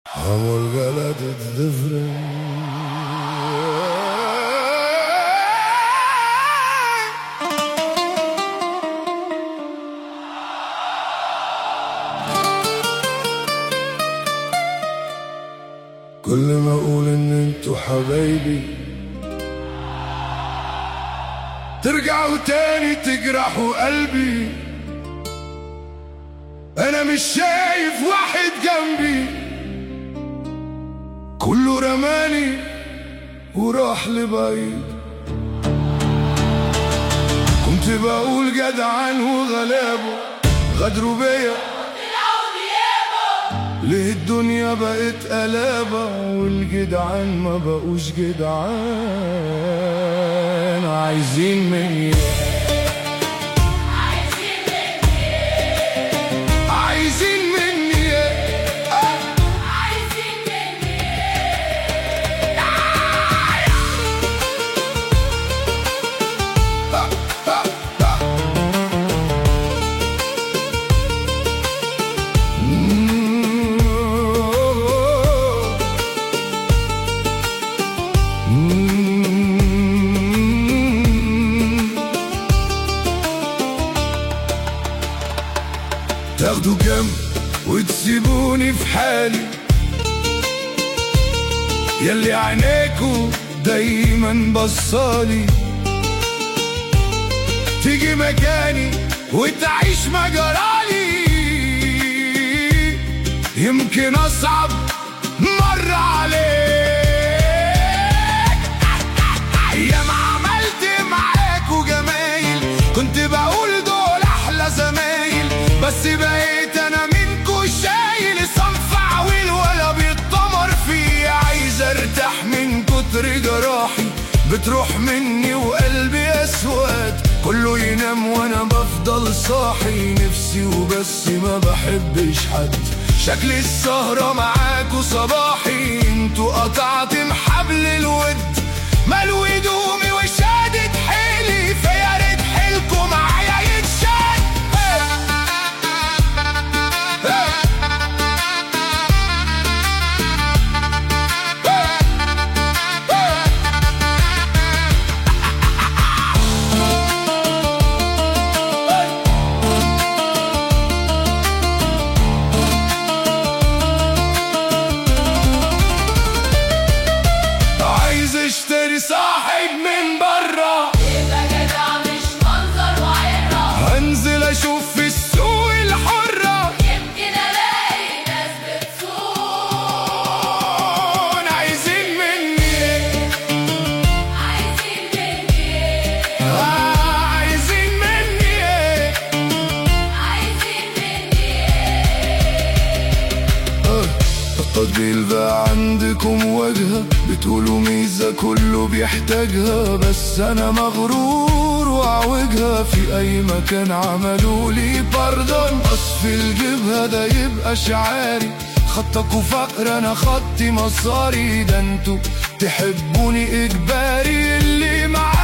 Amor galado de كل ما اقول ان انتو حبايبي ترجعوا تاني تجرحوا قلبي انا مش شايف واحد جنبي كله رماني وراح لبعيد كنت بقول جدعان وغلابه غدروا بيا ليه الدنيا بقت قلابة والجدعان ما بقوش جدعان عايزين مني عايزين مني آه. آه، آه، آه. تاخدوا جنب وتسيبوني في حالي يلي عينيكوا دايما بصالي تيجي مكاني وتعيش مجرالي يمكن اصعب مرة عليك يا ما عملت معاكوا جمايل كنت بقول دول احلى زمايل بس بقيت انا منكوا شايل صنف عويل ولا بيتطمر فيه عايز ارتاح من كتر جراحي بتروح مني وقلبي اسود كله ينام وانا بفضل صاحي نفسي وبس ما بحبش حد شكل السهرة معاكوا صباحي انتوا قطعتم حبل الود ملو هدومي وشادت حيلي فيا ريت حيلكوا معايا يتشد عايز اشتري صاحب من برا يبقى جدع مش منظر وعبرة هنزل اشوف في السوق الحرة يمكن الاقي ناس بتصون عايزين مني عايزين مني عايزين مني عايزين مني التطبيل بقى عندكم واجهة بتقولوا ميزة كله بيحتاجها بس أنا مغرور وعوجها في أي مكان عملوا لي باردون قصف الجبهة ده يبقى شعاري خطك وفقر أنا خطي مصاري ده انتوا تحبوني إجباري اللي معايا